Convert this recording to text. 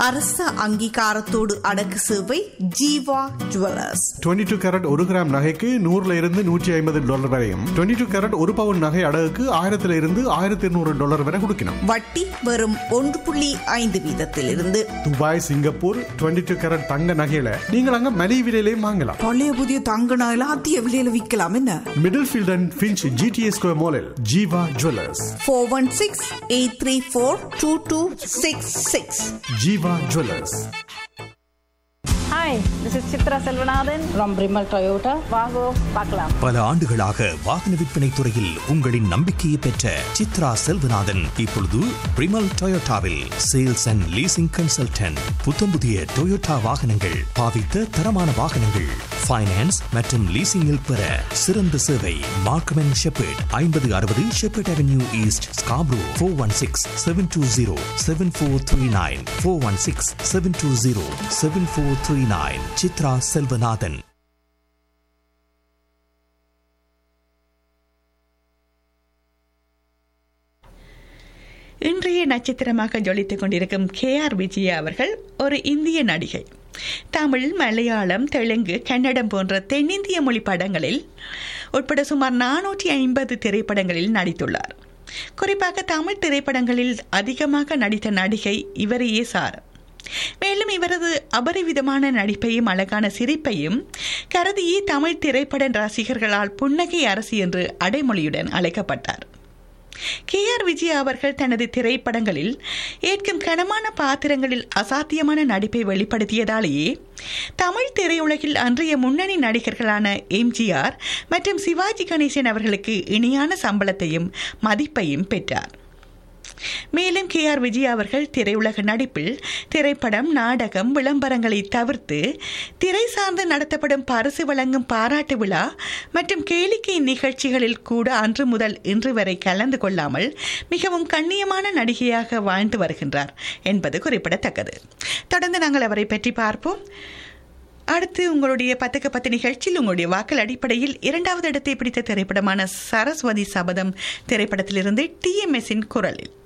அரச அங்கீகாரத்தோடு அடக்கு சேவை ஜீவா ஜுவல்லர்ஸ் 22 டூ கேரட் ஒரு கிராம் நகைக்கு நூறுல இருந்து நூற்றி ஐம்பது டாலர் வரையும் 22 டூ கேரட் ஒரு பவுன் நகை அடகுக்கு ஆயிரத்துல இருந்து ஆயிரத்தி இருநூறு டாலர் வரை கொடுக்கணும் வட்டி வெறும் ஒன்று புள்ளி ஐந்து வீதத்திலிருந்து துபாய் சிங்கப்பூர் 22 டூ கேரட் தங்க நகையில நீங்கள் அங்க மலிவு விலையிலையும் வாங்கலாம் பழைய புதிய தங்க நகையில அதிக விலையில விற்கலாம் என்ன Middlefield and Finch GTA square மாலில் Jeeva jewellers four one six eight three four two two six six Jeeva jewellers hi this is Chitra Selvanathan from Primal Toyota வாங்கோ பார்க்கலாம் பல ஆண்டுகளாக வாகன விற்பனை துறையில் உங்களின் நம்பிக்கையை பெற்ற சித்ரா செல்வநாதன் இப்பொழுது பிரிமல் டொயோட்டாவில் சேல்ஸ் அண்ட் லீசிங் கன்சல்டன்ட் புத்தம் புதிய டொயோட்டா வாகனங்கள் பாவித்த தரமான வாகனங்கள் ஃபைனான்ஸ் மற்றும் லீசிங்கில் பெற சிறந்த சேவை மார்க்கம் அண்ட் ஷெப்பர்ட் ஐம்பது அறுபது Sheppard avenue east Scarborough four one six seven two zero seven four three nine four one six seven two zero seven four three nine Chitra Selvanathan இன்றைய நட்சத்திரமாக ஜொலித்துக் கொண்டிருக்கும் கே ஆர் விஜயா அவர்கள் ஒரு இந்திய நடிகை தமிழ் மலையாளம் தெலுங்கு கன்னடம் போன்ற தென்னிந்திய மொழி படங்களில் உட்பட சுமார் நானூற்றி ஐம்பது திரைப்படங்களில் நடித்துள்ளார் குறிப்பாக தமிழ் திரைப்படங்களில் அதிகமாக நடித்த நடிகை இவரையே சார் மேலும் இவரது அபரிவிதமான நடிப்பையும் அழகான சிரிப்பையும் கருதியே தமிழ் திரைப்பட ரசிகர்களால் புன்னகை அரசி என்று அடைமொழியுடன் அழைக்கப்பட்டார் கே ஆர் விஜயா அவர்கள் தனது திரைப்படங்களில் ஏற்கும் கனமான பாத்திரங்களில் அசாத்தியமான நடிப்பை வெளிப்படுத்தியதாலேயே தமிழ் திரையுலகில் அன்றைய முன்னணி நடிகர்களான எம்ஜிஆர் மற்றும் சிவாஜி கணேசன் அவர்களுக்கு இணையான சம்பளத்தையும் மதிப்பையும் பெற்றார் மேலும் கே ஆர் விஜய் அவர்கள் திரையுலக நடிப்பில் திரைப்படம் நாடகம் விளம்பரங்களை தவிர்த்து திரை சார்ந்து நடத்தப்படும் பரிசு வழங்கும் பாராட்டு விழா மற்றும் கேளிக்கை நிகழ்ச்சிகளில் கூட அன்று முதல் இன்று வரை கலந்து கொள்ளாமல் மிகவும் கண்ணியமான நடிகையாக வாழ்ந்து வருகின்றார் என்பது குறிப்பிடத்தக்கது தொடர்ந்து நாங்கள் அவரை பற்றி பார்ப்போம் அடுத்து உங்களுடைய பத்துக்கு பத்து நிகழ்ச்சியில் உங்களுடைய வாக்கள் அடிப்படையில் இரண்டாவது இடத்தை பிடித்த திரைப்படமான சரஸ்வதி சபதம் திரைப்படத்திலிருந்து டிஎம்எஸின் குரலில்